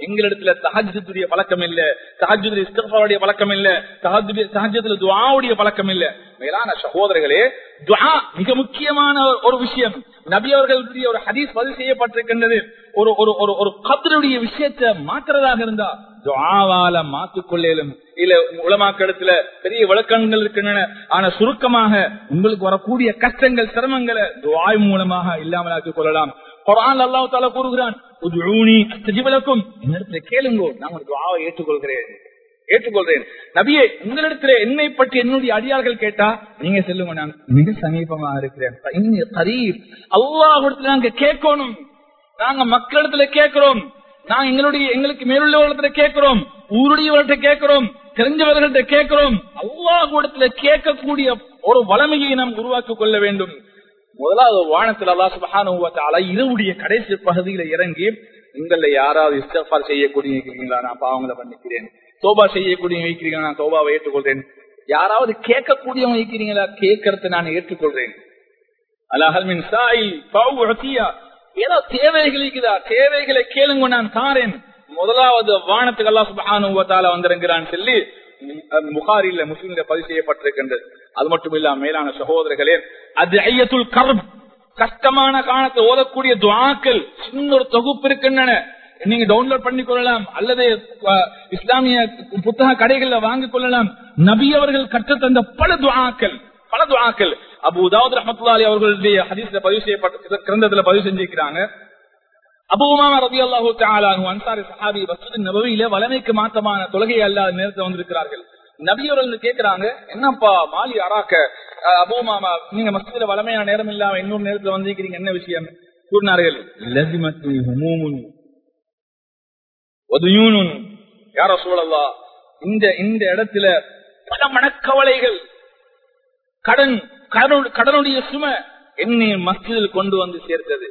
எங்களிடத்துல தஹஜத்துடைய பழக்கம் இல்ல தஹஜுடைய இஸ்திஃபாருடைய பழக்கம் இல்ல தஹஜத்துல துவாவுடைய பழக்கம் இல்ல மேலான சகோதரர்களே துவா மிக முக்கியமான ஒரு விஷயம் நபி அவர்களுடைய ஒரு ஹதீஸ் பதிவு செய்யப்பட்டிருக்கின்றது ஒரு ஒரு ஒரு ஒரு கத்தருடைய விஷயத்தை மாற்றுறதாக இருந்தா துவாவால மாற்றிக்கொள்ளேலும் இல்ல உலமாக்கிடத்துல பெரிய விளக்கங்கள் இருக்கின்றன ஆனா சுருக்கமாக உங்களுக்கு வரக்கூடிய கஷ்டங்கள் சிரமங்களை துவாய் மூலமாக இல்லாமல் ஆக்கிக் கொள்ளலாம் குரான் அல்லாஹ் தாலா கூறுகிறான் என்னிடத்துல கேளுங்கோ நான் உங்களுக்கு துவாவை ஏற்றுக்கொள்கிறேன் ஏற்றுக்கொள்றேன் நபியே உங்களிடத்துல என்னை பற்றி என்னுடைய அடியார்கள் கேட்டா நீங்க சொல்லுங்க நான் மிக சமீபமா இருக்கிறேன் அல்லாஹிடத்துல நாங்க கேட்கணும் நாங்க மக்களிடத்துல கேட்கிறோம் நாங்க எங்களுடைய எங்களுக்கு மேலுள்ளவர்களிடத்துல கேட்கிறோம் ஊருடையவர்கிட்ட கேட்கிறோம் தெரிஞ்சவர்கள்ட்ட கேட்கிறோம் அல்லாஹிடத்துல கேட்கக்கூடிய ஒரு வளமையை நாம் உருவாக்கிக் கொள்ள வேண்டும் முதலாவது வானத்தில் அல்லா சுபஹான இரவுடைய கடைசி பகுதியில இறங்கி உங்கள யாராவது இஸ்தஃபார் செய்யக்கூடிய இருக்கிறீங்களா நான் பாவங்களை பண்ணிக்கிறேன் தோபா செய்யக்கூடிய வைக்கிறீங்களா நான் தோபாவை ஏற்றுக்கொள்றேன் யாராவது கேட்கக்கூடியவங்க வைக்கிறீங்களா கேட்கறத நான் ஏற்றுக்கொள்றேன் அலஹல்மின் சாய் ஏதோ தேவைகள் இருக்குதா தேவைகளை கேளுங்க நான் தாரேன் முதலாவது வானத்துக்கு அல்லா சுபஹானுவத்தால வந்திருக்கிறான் சொல்லி முகாரில முஸ்லிம்ல பதிவு செய்யப்பட்டிருக்கின்றது அது மட்டும் இல்லாம மேலான சகோதரர்களே அது ஐயத்துல் கர்ப் கஷ்டமான காலத்தை ஓதக்கூடிய துவாக்கள் சின்ன ஒரு தொகுப்பு இருக்கின்றன நீங்க டவுன்லோட் பண்ணி கொள்ளலாம் அல்லது இஸ்லாமிய புத்தக கடைகள்ல வாங்கிக் கொள்ளலாம் நபி அவர்கள் கற்றுத்தந்த பல துவாக்கள் பல துவாக்கள் அபு உதாவத் ரஹமத்துல்லாலி அவர்களுடைய ஹதீஸ்ல பதிவு செய்யப்பட்ட கிரந்தத்துல பதிவு செஞ்சிருக்கிறாங்க அபுமாமா ரபி அல்லாஹூ தாலானு அன்சாரி சஹாபி வசதி நபவியில வளமைக்கு மாத்தமான தொழுகை அல்லாத நேரத்தில் வந்திருக்கிறார்கள் நபியவர்கள் கேக்குறாங்க என்னப்பா மாலி அராக்க அபுமாமா நீங்க மஸ்ஜில வளமையான நேரம் இல்லாம இன்னொரு நேரத்துல வந்திருக்கிறீங்க என்ன விஷயம் கூறினார்கள் யார சூழல்லா இந்த இந்த இடத்துல பல மனக்கவலைகள் கடன் கடனுடைய சும என்னை மஸ்ஜிதில் கொண்டு வந்து சேர்த்தது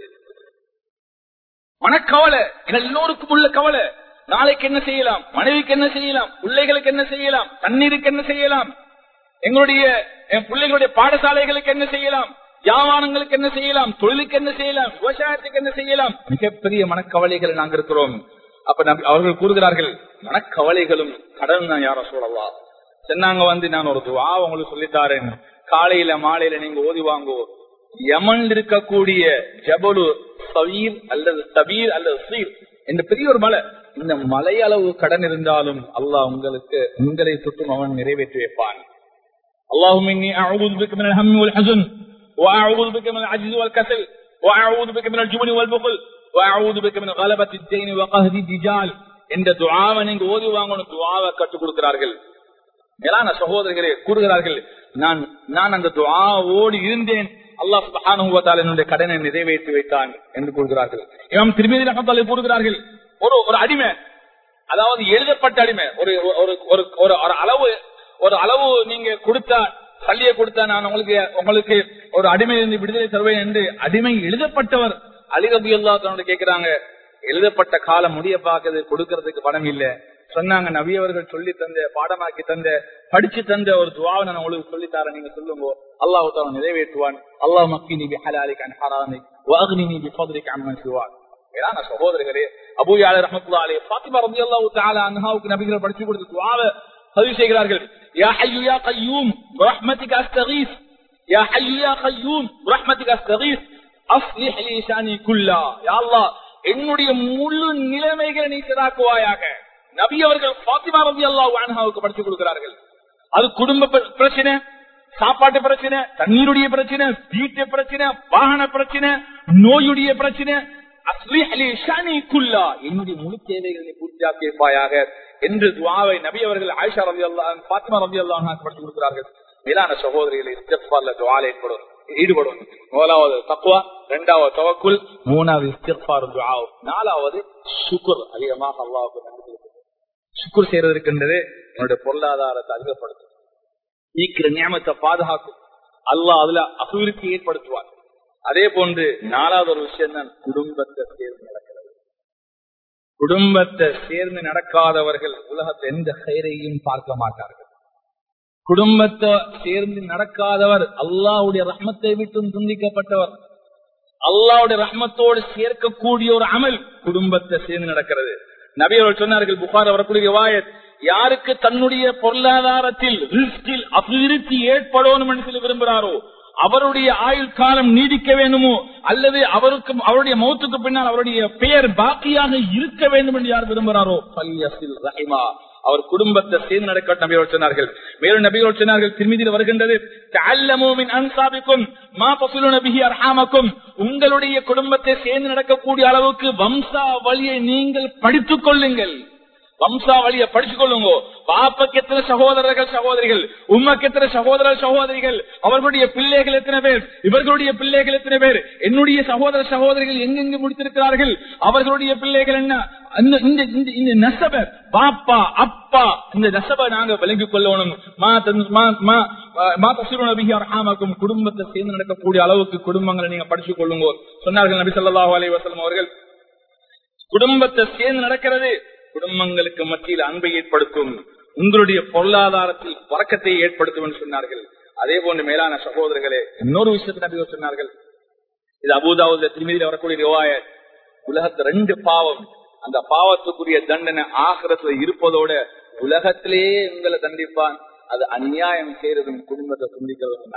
மனக்கவலை எல்லோருக்கும் உள்ள கவலை நாளைக்கு என்ன செய்யலாம் மனைவிக்கு என்ன செய்யலாம் பிள்ளைகளுக்கு என்ன செய்யலாம் தண்ணீருக்கு என்ன செய்யலாம் எங்களுடைய பிள்ளைகளுடைய பாடசாலைகளுக்கு என்ன செய்யலாம் வியாபாரங்களுக்கு என்ன செய்யலாம் தொழிலுக்கு என்ன செய்யலாம் விவசாயத்துக்கு என்ன செய்யலாம் மிகப்பெரிய மனக்கவலைகள் நாங்க இருக்கிறோம் அப்ப அவர்கள் கூறுகிறார்கள் மனக்கவலைகளும் கடன் தான் யார சொல்லலாம் சொன்னாங்க வந்து நான் ஒரு துவா உங்களுக்கு சொல்லித்தாரேன் காலையில மாலையில நீங்க ஓதி வாங்கோ யமன் இருக்கக்கூடிய ஜபலு சவீர் அல்லது சபீர் அல்லது சீர் என்ற பெரிய ஒரு மலை இந்த மலை அளவு கடன் இருந்தாலும் அல்லாஹ் உங்களுக்கு உங்களை சுற்றும் அவன் நிறைவேற்றி வைப்பான் اللهم إني أعوذ بك من الهم والحزن وأعوذ بك من العجز والكسل وأعوذ بك من الجبن والبخل وأعوذ بك من غلبة الدين وقهد الدجال என்ற துவாவை நீங்க ஓதி வாங்கணும் துவாவை கற்றுக் கொடுக்கிறார்கள் மேலான சகோதரர்களே கூறுகிறார்கள் நான் நான் அந்த துவாவோடு இருந்தேன் அல்லாஹ் சுபஹானுவத்தால் என்னுடைய கடனை நிறைவேற்றி வைத்தான் என்று கூறுகிறார்கள் இமாம் திருமதி ரகத்தாலே கூறுகிறார்கள் ஒரு ஒரு அடிமை அதாவது எழுதப்பட்ட அடிமை ஒரு ஒரு ஒரு ஒரு அளவு ஒரு அளவு நீங்க கொடுத்தா பள்ளிய கொடுத்தா நான் உங்களுக்கு உங்களுக்கு ஒரு அடிமை விடுதலை தருவேன் என்று அடிமை எழுதப்பட்டவர் அலிரபி அல்லா தன்னோட கேட்கிறாங்க எழுதப்பட்ட காலம் முடிய பார்க்கறது கொடுக்கறதுக்கு பணம் இல்ல சொன்னாங்க நவியவர்கள் சொல்லி தந்த பாடமாக்கி தந்த படிச்சு தந்த ஒரு துவாவை நான் உங்களுக்கு சொல்லி தரேன் நீங்க சொல்லுங்க அல்லாஹு தாலா நிறைவேற்றுவான் அல்லாஹ் மக்கி நீ ஹலாலிக் அன் ஹராமி வாகுனி நீ பிஃபத்ரிக் அம்மன் சிவான் மேலான சகோதரர்களே அபூயால ரஹமத்துல்லா அலைஹி ஃபாத்திமா ரலியல்லாஹு தஆலா அன்ஹாவுக்கு நபிகள் படிச்சு கொடுத்த துஆவை பதிவு செய்கிறார்கள் யா ஹய்யு யா கய்யூம் برحمتك استغيث يا حي يا قيوم برحمتك استغيث اصلح لي شاني كلها يا الله என்னுடைய முழு நிலைமைகளை நீ சிறாக்குவாயாக நபி அவர்கள் பாத்திமா ரவி அல்லா வான்ஹாவுக்கு படிச்சு கொடுக்கிறார்கள் அது குடும்ப பிரச்சனை சாப்பாட்டு பிரச்சனை தண்ணீருடைய பிரச்சனை வீட்டு பிரச்சனை வாகன பிரச்சனை நோயுடைய பிரச்சனை என்னுடைய முழு தேவைகளை பூர்த்தியாக்கி இருப்பாயாக என்று துவாவை நபி அவர்கள் ஆயிஷா ரவி அல்லா பாத்திமா ரவி அல்லா படிச்சு கொடுக்கிறார்கள் மேலான சகோதரிகளை துவால ஏற்படும் ஈடுபடும் முதலாவது தக்குவா இரண்டாவது தவக்குள் மூணாவது இஸ்திஃபார் துஆவும் நாலாவது சுக்குர் அதிகமாக அல்லாவுக்கு நன்றி சுக்குர் செய்யறதுக்குன்றது என்னுடைய பொருளாதாரத்தை அதிகப்படுத்தும் ஈக்கிற நியமத்தை பாதுகாக்கும் அல்லாஹ் அதுல அபிவிருத்தி ஏற்படுத்துவார் அதே போன்று நாலாவது ஒரு விஷயம் தான் குடும்பத்தை சேர்ந்து நடக்கிறது குடும்பத்தை சேர்ந்து நடக்காதவர்கள் உலகத்தை எந்த கயிறையும் பார்க்க மாட்டார்கள் குடும்பத்தை சேர்ந்து நடக்காதவர் அல்லாவுடைய ரஹ்மத்தை விட்டும் துண்டிக்கப்பட்டவர் அல்லாவுடைய ரஹ்மத்தோடு சேர்க்கக்கூடிய ஒரு அமல் குடும்பத்தை சேர்ந்து நடக்கிறது நபி அவர்கள் சொன்னார்கள் புகார் வரக்கூடிய ரிவாயத் யாருக்கு தன்னுடைய பொருளாதாரத்தில் ரிஸ்கில் அபிவிருத்தி ஏற்படணும் என்று சொல்லி விரும்புகிறாரோ அவருடைய ஆயுள் காலம் நீடிக்க வேண்டுமோ அல்லது அவருக்கு அவருடைய மௌத்துக்கு பின்னால் அவருடைய பெயர் பாக்கியாக இருக்க வேண்டும் என்று யார் விரும்புகிறாரோ பல்யசில் ரஹிமா அவர் குடும்பத்தை சேர்ந்து நடக்க நபியோர் சொன்னார்கள் மேலும் நபியோர் சொன்னார்கள் திருமதியில் வருகின்றது அன்சாபிக்கும் மா பசுலு நபிஹி அர்ஹாமக்கும் உங்களுடைய குடும்பத்தை சேர்ந்து நடக்கக்கூடிய அளவுக்கு வம்சா வழியை நீங்கள் படித்துக் கொள்ளுங்கள் வம்சாவளிய படிச்சு கொள்ளுங்க பாப்பக்கு எத்தனை சகோதரர்கள் சகோதரிகள் உம்மக்கு எத்தனை சகோதர சகோதரிகள் அவர்களுடைய பிள்ளைகள் எத்தனை பேர் இவர்களுடைய பிள்ளைகள் எத்தனை பேர் என்னுடைய சகோதர சகோதரிகள் எங்கெங்கு முடித்திருக்கிறார்கள் அவர்களுடைய பிள்ளைகள் என்ன இந்த இந்த நெசப பாப்பா அப்பா இந்த நெசப நாங்க விளங்கிக் கொள்ளணும் ஆமாக்கும் குடும்பத்தை சேர்ந்து நடக்கக்கூடிய அளவுக்கு குடும்பங்களை நீங்க படிச்சுக் கொள்ளுங்க சொன்னார்கள் நபி சொல்லாஹு அலி வசலம் அவர்கள் குடும்பத்தை சேர்ந்து நடக்கிறது குடும்பங்களுக்கு மத்தியில் அன்பை ஏற்படுத்தும் உங்களுடைய பொருளாதாரத்தில் பறக்கத்தை ஏற்படுத்தும் என்று சொன்னார்கள் அதே போன்று மேலான சகோதரர்களே இன்னொரு விஷயத்தை நபி சொன்னார்கள் இது அபுதாவுல திருமதியில் வரக்கூடிய ரிவாய உலகத்து ரெண்டு பாவம் அந்த பாவத்துக்குரிய தண்டனை ஆகிரத்துல இருப்பதோட உலகத்திலேயே உங்களை தண்டிப்பான் அது அநியாயம் செய்யறதும் குடும்பத்தை துண்டிக்கிறதும்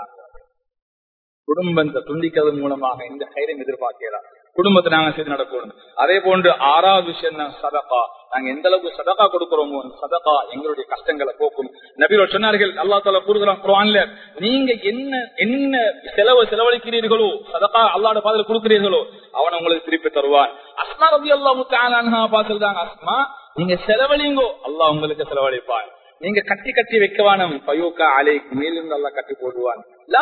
குடும்பத்தை துண்டிக்கிறது மூலமாக இந்த கைரம் எதிர்பார்க்கலாம் குடும்பத்தை நாங்க சேர்த்து நடக்கணும் அதே போன்று ஆறாவது விஷயம் தான் சதகா நாங்க எந்த அளவுக்கு சதகா கொடுக்கிறோமோ சதகா எங்களுடைய கஷ்டங்களை போக்கும் நபீரோ சொன்னார்கள் அல்லா தால கூறுகிறான் குரான்ல நீங்க என்ன என்ன செலவு செலவழிக்கிறீர்களோ சதகா அல்லாட பாதையில் கொடுக்கிறீர்களோ அவன் உங்களுக்கு திருப்பி தருவான் அஸ்மா ரபி அல்லா முத்தானா பார்த்துதான் அஸ்மா நீங்க செலவழிங்கோ அல்லாஹ் உங்களுக்கு செலவழிப்பான் நீங்க கட்டி கட்டி வைக்கவானம் பயோக்கா அலைக்கு மேலும் நல்லா கட்டி போடுவான்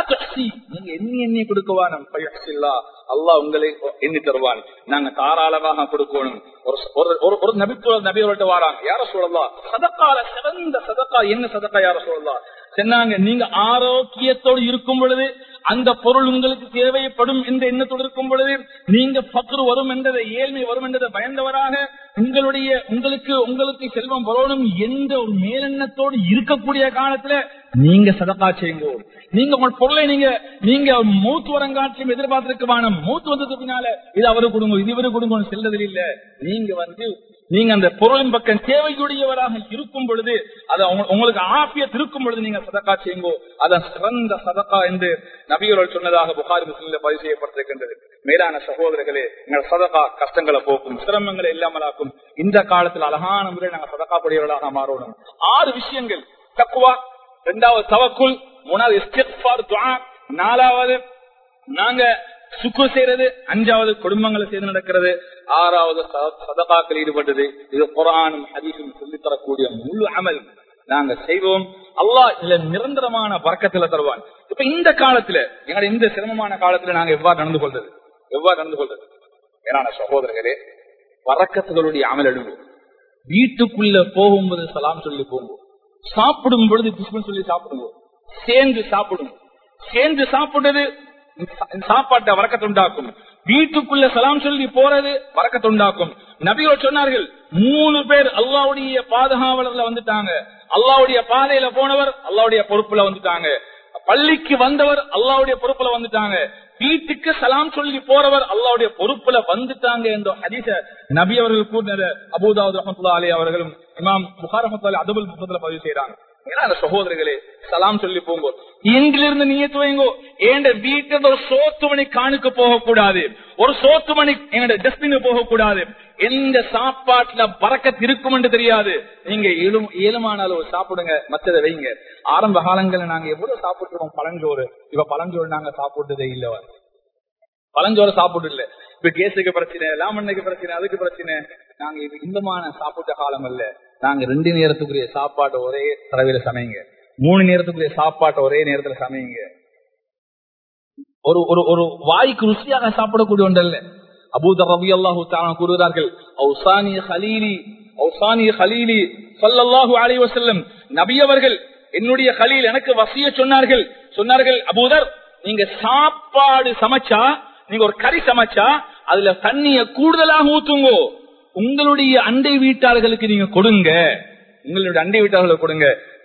நீங்க எண்ணி எண்ணி கொடுக்கவானம் பயோசில்லா அல்லாஹ் உங்களை எண்ணி தருவான் நாங்க தாராளமாக கொடுக்கணும் ஒரு ஒரு நபித்துவ நபியோட வாராங்க யார சொல்லலாம் சதக்கால சிறந்த சதக்கா என்ன சதக்கா யார சொல்லலாம் சொன்னாங்க நீங்க ஆரோக்கியத்தோடு இருக்கும் பொழுது அந்த பொருள் உங்களுக்கு தேவைப்படும் என்ற எண்ணத்தோடு இருக்கும் பொழுது நீங்க பக்ரு வரும் என்றதை ஏழ்மை வரும் என்றதை பயந்தவராக உங்களுடைய உங்களுக்கு உங்களுக்கு செல்வம் வரணும் என்ற ஒரு மேலெண்ணத்தோடு இருக்கக்கூடிய காலத்துல நீங்க சதக்கா செய்யுங்க நீங்க உங்க பொருளை நீங்க நீங்க மூத்து வரங்காட்சியும் எதிர்பார்த்திருக்க வேணும் மூத்து வந்ததுக்கு பின்னால இது அவரு கொடுங்க இது இவரு கொடுங்க செல்றதில் இல்ல நீங்க வந்து நீங்க அந்த பொருளின் பக்கம் தேவையுடையவராக இருக்கும் பொழுது அது உங்களுக்கு ஆப்பிய திருக்கும் பொழுது நீங்க சதக்கா செய்யுங்கோ அதான் சிறந்த சதக்கா என்று நபியர்கள் சொன்னதாக புகாரி முஸ்லிம்ல பதிவு செய்யப்பட்டிருக்கின்றது மேலான சகோதரர்களே எங்கள் சதக்கா கஷ்டங்களை போக்கும் சிரமங்களை இல்லாமலாக்கும் இந்த காலத்தில் அழகான முறையில் நாங்கள் சதக்கா புடையவர்களாக மாறணும் ஆறு விஷயங்கள் தக்குவா இரண்டாவது தவக்குள் மூணாவது இஸ்திஃபார் துஆ நாலாவது நாங்க சுக்கு செய்யறது அஞ்சாவது குடும்பங்களை சேர்ந்து நடக்கிறது ஆறாவது சதகாக்கள் ஈடுபட்டது இது குரானும் ஹதீஸும் சொல்லித்தரக்கூடிய முழு அமல் நாங்க செய்வோம் அல்லாஹ் இதுல நிரந்தரமான வர்க்கத்துல தருவான் இப்ப இந்த காலத்துல எங்க இந்த சிரமமான காலத்துல நாங்க எவ்வாறு நடந்து கொள்றது எவ்வாறு நடந்து கொள்றது ஏன்னா சகோதரர்களே வரக்கத்துகளுடைய அமல் எழுவோம் வீட்டுக்குள்ள போகும்போது சலாம் சொல்லி போகும் சாப்பிடும் பொழுது பிஸ்மன் சொல்லி சாப்பிடுவோம் சேர்ந்து சாப்பிடும் சேர்ந்து சாப்பிடுறது சாப்பாட்டை வரக்கத்தை உண்டாக்கும் வீட்டுக்குள்ள சலாம் சொல்லி போறது வரக்கத்தை உண்டாக்கும் நபியோ சொன்னார்கள் மூணு பேர் அல்லாவுடைய பாதுகாவலர்ல வந்துட்டாங்க அல்லாவுடைய பாதையில போனவர் அல்லாவுடைய பொறுப்புல வந்துட்டாங்க பள்ளிக்கு வந்தவர் அல்லாவுடைய பொறுப்புல வந்துட்டாங்க வீட்டுக்கு சலாம் சொல்லி போறவர் அல்லாவுடைய பொறுப்புல வந்துட்டாங்க என்ற ஹதீச நபி அவர்கள் கூறினத அபுதாவுத் ரஹமத்துல்லா அலி அவர்களும் இமாம் புகார் ரஹமத்துல்லா அதுபுல் புத்தத்துல பதிவு செய்யறாங்க ஏன்னா சகோதரர்களே சலாம் சொல்லி போங்கோ இன்றிலிருந்து நீயத்து வைங்கோ என் வீட்டில் ஒரு சோத்து மணி காணுக்கு போகக்கூடாது ஒரு சோத்து மணி எங்க டஸ்ட்பின் போகக்கூடாது எந்த சாப்பாட்டுல பறக்கத்து இருக்கும் என்று தெரியாது நீங்க ஏழும் ஏழுமான அளவு சாப்பிடுங்க மற்றதை வைங்க ஆரம்ப காலங்கள்ல நாங்க எவ்வளவு சாப்பிட்டுருக்கோம் பழஞ்சோறு இப்ப பழஞ்சோறு நாங்க சாப்பிட்டதே இல்லவா பழஞ்சோறு சாப்பிட்டு இல்ல இப்ப கேஸுக்கு பிரச்சனை லாமண்ணுக்கு பிரச்சனை அதுக்கு பிரச்சனை நாங்க இது இந்தமான சாப்பிட்ட காலம் அல்ல நாங்க ரெண்டு நேரத்துக்குரிய சாப்பாட்டை ஒரே தடவையில சமைங்க மூணு நேரத்துக்குரிய சாப்பாட்டை ஒரே நேரத்துல சமைங்க ஒரு ஒரு ஒரு வாய்க்கு ருசியாக சாப்பிடக்கூடிய ஒன்றல்ல அபூத ரபி அல்லாஹூ கூறுகிறார்கள் ஔசானிய ஹலீலி ஔசானிய ஹலீலி சொல்லல்லாஹு அலி வசல்லம் நபியவர்கள் என்னுடைய ஹலீல் எனக்கு வசிய சொன்னார்கள் சொன்னார்கள் அபூதர் நீங்க சாப்பாடு சமைச்சா நீங்க ஒரு கறி சமைச்சா அதுல தண்ணிய கூடுதலாக ஊத்துங்கோ உங்களுடைய அண்டை வீட்டார்களுக்கு நீங்க கொடுங்க உங்களுடைய அண்டை வீட்டார்களுக்கு கொடுங்க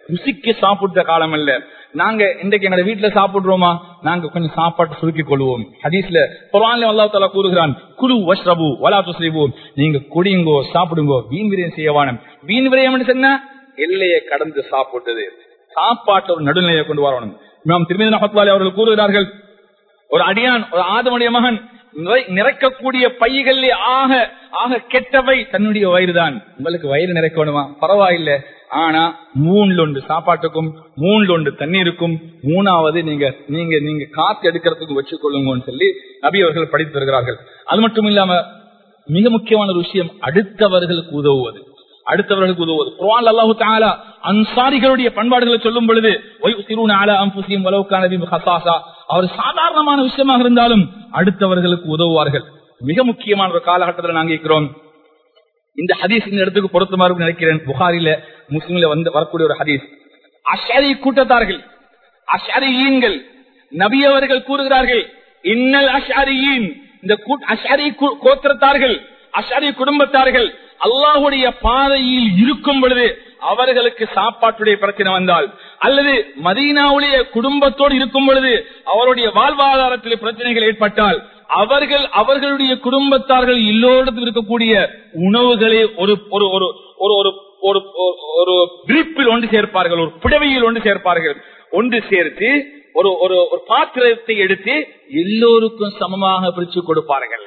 ருசிக்கு சாப்பிட்ட காலம் அல்ல நாங்க இன்றைக்கு எங்க வீட்டுல சாப்பிடுறோமா நாங்க கொஞ்சம் சாப்பாட்டு சுருக்கிக் கொள்வோம் ஹதீஸ்ல குரான்ல அல்லாஹ் தாலா கூறுகிறான் குழு வஷ்ரபு வலா துஸ்ரிபு நீங்க குடியுங்கோ சாப்பிடுங்கோ வீண் விரயம் செய்யவானம் வீண் விரயம் சொன்னா எல்லையை கடந்து சாப்பிட்டது சாப்பாட்டு ஒரு நடுநிலையை கொண்டு வரணும் இமாம் திருமதி நகத்வாலி அவர்கள் கூறுகிறார்கள் ஒரு அடியான் ஒரு ஆதமுடைய மகன் நிறை- நிறைக்கக்கூடிய பைகளிலே ஆக ஆக கெட்டவை தன்னுடைய வயிறுதான் உங்களுக்கு வயிறு நிறைக்கணுமா பரவாயில்லை ஆனா மூணுல ஒன்று சாப்பாட்டுக்கும் மூணுல ஒன்று தண்ணீருக்கும் மூணாவது நீங்க நீங்க நீங்க காத்து எடுக்கிறதுக்கும் வச்சுக்கொள்ளுங்கன்னு சொல்லி நபி அவர்கள் படித்து வருகிறார்கள் அது மட்டும் இல்லாம மிக முக்கியமான ஒரு விஷயம் அடுத்தவர்களுக்கு உதவுவது அடுத்தவர்களுக்கு உதவுவது குர்ஆன்ல அல்லாஹு தஆலா அன்சாரிகளுடைய பண்பாடுகளை சொல்லும் பொழுது வயுசிரூன அலா அன்ஃபுஸிஹிம் வலவ் கான பிஹிம் ஹஸாஸா அவர் சாதாரணமான விஷயமாக இருந்தாலும் அடுத்தவர்களுக்கு உதவுவார்கள் மிக முக்கியமான ஒரு காலகட்டத்தில் நாங்க இருக்கிறோம் இந்த ஹதீஸ் இந்த இடத்துக்கு பொருத்தமா இருக்கும் நினைக்கிறேன் புகாரில முஸ்லிம்ல வந்து வரக்கூடிய ஒரு ஹதீஸ் அஷரி கூட்டத்தார்கள் அஷரியீன்கள் நபி அவர்கள் கூறுகிறார்கள் இன்னல் அஷாரியின் இந்த கூட்- அஷாரி கு- கோத்திரத்தார்கள் அஷாரி குடும்பத்தார்கள் அல்லாஹுடைய பாதையில் இருக்கும் பொழுது அவர்களுக்கு சாப்பாட்டுடைய பிரச்சனை வந்தால் அல்லது மதீனாவுடைய குடும்பத்தோடு இருக்கும் பொழுது அவருடைய வாழ்வாதாரத்தில் பிரச்சனைகள் ஏற்பட்டால் அவர்கள் அவர்களுடைய குடும்பத்தார்கள் எல்லோரிடத்தில் இருக்கக்கூடிய உணவுகளை ஒரு ஒரு ஒரு ஒரு ஒரு ஒரு ஒரு பிரிப்பில் ஒன்று சேர்ப்பார்கள் ஒரு புடவையில் ஒன்று சேர்ப்பார்கள் ஒன்று சேர்த்து ஒரு ஒரு ஒரு பாத்திரத்தை எடுத்து எல்லோருக்கும் சமமாக பிரிச்சு கொடுப்பார்கள்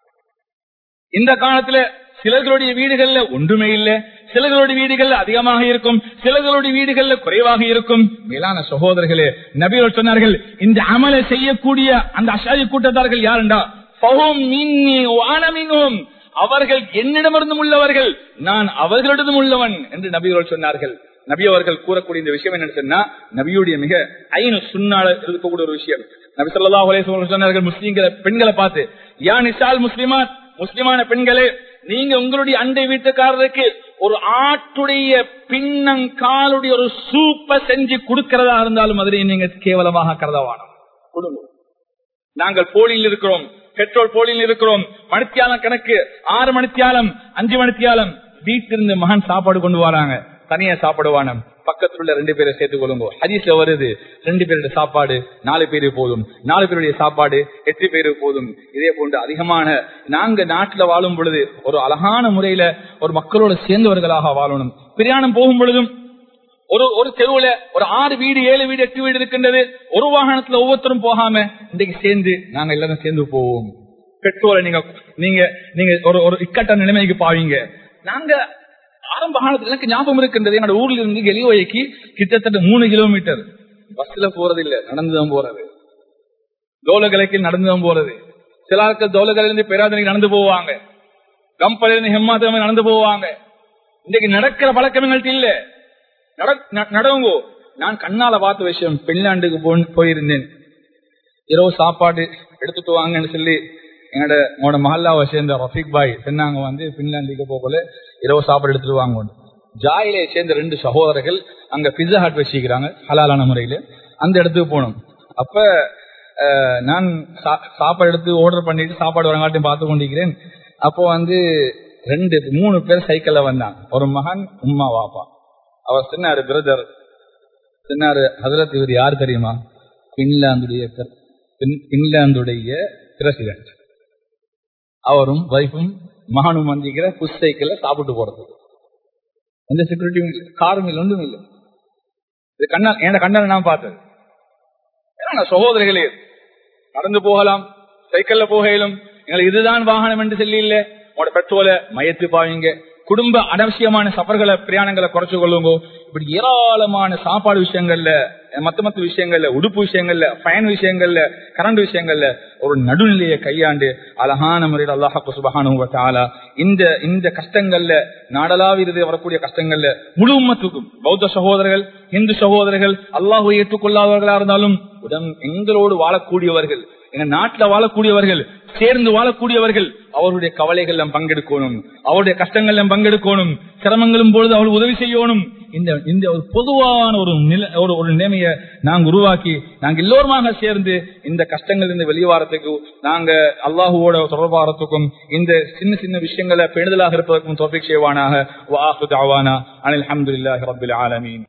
இந்த காலத்துல சிலர்களுடைய வீடுகள்ல ஒன்றுமே இல்ல சிலர்களுடைய வீடுகள்ல அதிகமாக இருக்கும் சிலர்களுடைய வீடுகள்ல குறைவாக இருக்கும் மேலான சகோதரர்களே நபிகள் சொன்னார்கள் இந்த அமலை செய்யக்கூடிய அந்த அஷாரி கூட்டத்தார்கள் யாருண்டா ஃபஹும் மின்னி வஅன மின்ஹும். அவர்கள் என்னிடமிருந்தும் உள்ளவர்கள் நான் அவர்களிடமும் உள்ளவன் என்று நபிகள் சொன்னார்கள் நபி அவர்கள் கூறக்கூடிய இந்த விஷயம் என்னன்னு சொன்னா நபியுடைய மிக ஐநு சுண்ணால இருக்கக்கூடிய ஒரு விஷயம் நபி சொல்லா சொன்னார்கள் முஸ்லீம்களை பெண்களை பார்த்து யா நிசால் முஸ்லிமாத் முஸ்லிமான பெண்களே நீங்க உங்களுடைய அண்டை வீட்டுக்காரருக்கு ஒரு ஆட்டுடைய பின்னங்காலுடைய ஒரு சூப்ப செஞ்சு கொடுக்கிறதா இருந்தாலும் அதிலே நீங்க கேவலமாக கருதவானம் கொடுங்க நாங்கள் போலியில் இருக்கிறோம் பெட்ரோல் போலியில் இருக்கிறோம் மணித்தியாலம் கணக்கு ஆறு மணித்தியாலம் அஞ்சு மணித்தியாலம் வீட்டிலிருந்து மகன் சாப்பாடு கொண்டு வராங்க தனியா சாப்பிடுவானம் பக்கத்தில் உள்ள ரெண்டு பேரை சேர்த்துக் கொள்ளுங்க ஹதீஸ்ல வருது ரெண்டு பேருடைய சாப்பாடு நாலு பேரு போதும் நாலு பேருடைய சாப்பாடு எட்டு பேரு போதும் இதே போன்று அதிகமான நாங்க நாட்டுல வாழும் பொழுது ஒரு அழகான முறையில ஒரு மக்களோட சேர்ந்தவர்களாக வாழணும் பிரயாணம் போகும் பொழுதும் ஒரு ஒரு தெருவுல ஒரு ஆறு வீடு ஏழு வீடு எட்டு வீடு இருக்கின்றது ஒரு வாகனத்துல ஒவ்வொருத்தரும் போகாம இன்றைக்கு சேர்ந்து நாங்க எல்லாரும் சேர்ந்து போவோம் பெட்ரோலை நீங்க நீங்க நீங்க ஒரு ஒரு இக்கட்ட நிலைமைக்கு பாவீங்க நாங்க ஆரம்ப காலத்துல எனக்கு ஞாபகம் இருக்கின்றது என்னோட ஊர்ல இருந்து கெலியோய்க்கு கிட்டத்தட்ட மூணு கிலோமீட்டர் பஸ்ல போறது இல்ல நடந்துதான் போறது தோலகலைக்கு நடந்துதான் போறது சில ஆட்கள் தோலகலையில இருந்து பேராதனைக்கு நடந்து போவாங்க கம்பல இருந்து ஹெம்மாத்திரமே நடந்து போவாங்க இன்னைக்கு நடக்கிற பழக்கம் எங்கள்கிட்ட இல்ல நட- ந- நடவுங்கோ நான் கண்ணால பார்த்த விஷயம் பின்லாண்டுக்கு போ- போயிருந்தேன் இரவு சாப்பாடு எடுத்துட்டு வாங்கன்னு சொல்லி எங்களோட உங்களோட மஹல்லாவை சேர்ந்த ரஃபீக் பாய் சொன்னாங்க வந்து பின்லாண்டுக்கு போகல இரவு சாப்பாடு எடுத்துட்டு வாங்க ஜாயிலே சேர்ந்த ரெண்டு சகோதரர்கள் அங்க பிஸா ஹாட் வச்சுக்கிறாங்க ஹலாலான முறையில அந்த இடத்துக்கு போனோம் அப்ப அஹ், நான் சா- சாப்பாடு எடுத்து ஆர்டர் பண்ணிட்டு சாப்பாடு வரங்காட்டையும் பார்த்து கொண்டிருக்கிறேன் அப்போ வந்து ரெண்டு மூணு பேர் சைக்கிள்ல வந்தாங்க ஒரு மகன் உம்மா வாப்பா அவர் சொன்னாரு பிரதர் சொன்னாரு ஹசரத் இவர் யார் தெரியுமா பின்லாந்துடைய பிர- பின்- பின்லாந்துடைய பிரசிடென்ட் அவரும் வைஃபும் மகனும் வந்திக்கிற புஷ் சைக்கிள்ல சாப்பிட்டு போறது எந்த செக்யூரிட்டியும் இல்லை காரும் இல்லை ஒன்றும் இல்லை இது கண்ணா என் கண்ணால நான் பார்த்தது ஏன்னா சகோதரிகளே நடந்து போகலாம் சைக்கிள்ல போகலும் எங்களுக்கு இதுதான் வாகனம் என்று சொல்லி இல்ல உங்களோட பெட்ரோலை மயத்து பாவீங்க குடும்ப அனவசியமான சஃபர்களை பிரயாணங்களை குறைச்சு கொள்ளுங்க இப்படி ஏராளமான சாப்பாடு விஷயங்கள்ல மத்த மத்த விஷயங்கள்ல உடுப்பு விஷயங்கள்ல பயன் விஷயங்கள்ல கரண்ட் விஷயங்கள்ல ஒரு நடுநிலையை கையாண்டு அழகான முறையில் அல்லாஹு சுபகான இந்த இந்த கஷ்டங்கள்ல நாடலாவிரது வரக்கூடிய கஷ்டங்கள்ல முழு உம்மத்துக்கும் பௌத்த சகோதரர்கள் இந்து சகோதரர்கள் அல்லாஹுவை ஏற்றுக்கொள்ளாதவர்களா இருந்தாலும் உடன் எங்களோடு வாழக்கூடியவர்கள் எங்க நாட்டுல வாழக்கூடியவர்கள் சேர்ந்து வாழக்கூடியவர்கள் அவருடைய கவலைகள்ல பங்கெடுக்கணும் அவருடைய கஷ்டங்கள்ல பங்கெடுக்கணும் சிரமங்களும் பொழுது அவள் உதவி செய்யணும் இந்த இந்த ஒரு பொதுவான ஒரு நில ஒரு ஒரு நிலைமையை நாங்க உருவாக்கி நாங்க எல்லோருமாக சேர்ந்து இந்த கஷ்டங்கள் இருந்து வெளிவாரத்துக்கு நாங்க அல்லாஹுவோட தொடர்பாரத்துக்கும் இந்த சின்ன சின்ன விஷயங்களை பேணுதலாக இருப்பதற்கும் தோப்பிக் செய்வானாக வாஹு தாவானா அனில் அஹமதுல்லாஹி ரபில் ஆலமீன்